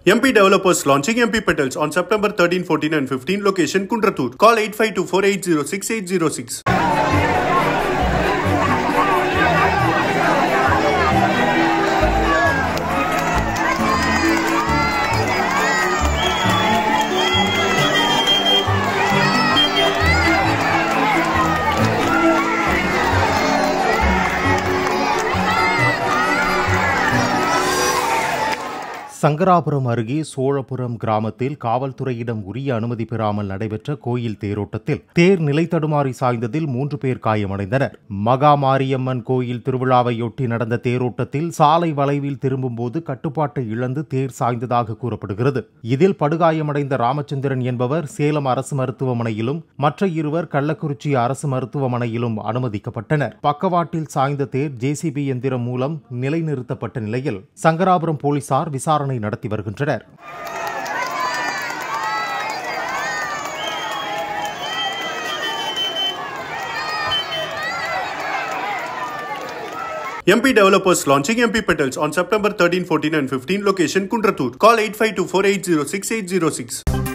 MP developers launching MP Petals on September 13, 14, and 15. Location Kundratur. Call 8524806806. Sankarapuram அருகே சோழபுரம் கிராமத்தில் காவல்துறையிடம் உரிய அனுமதி பெறாமல் நடைபெற்ற கோயில் தேரோட்டத்தில் தேர் நிலை தடுமாறி சாய்ந்ததில் மூன்று பேர் காயமடைந்தனர் மகா மாரியம்மன் கோயில் திருவிழாவையொட்டி நடந்த தேரோட்டத்தில் சாலை வளைவில் திரும்பும்போது கட்டுப்பாட்டை இழந்து தேர் சாய்ந்ததாக கூறப்படுகிறது இதில் படுகாயமடைந்த ராமச்சந்திரன் என்பவர் சேலம் அரசு மருத்துவமனையிலும் மற்ற இருவர் கள்ளக்குறிச்சி அரசு மருத்துவமனையிலும் அனுமதிக்கப்பட்டனர் பக்கவாட்டில் சாய்ந்த தேர் ஜேசிபி எந்திரம் மூலம் நிலைநிறுத்தப்பட்ட நிலையில் சங்கராபுரம் போலீசார் விசாரணை நடத்தி வருகின்றனர் MP developers launching MP Petals on September 13, 14, and 15. Location Kundratur. Call 8524806806.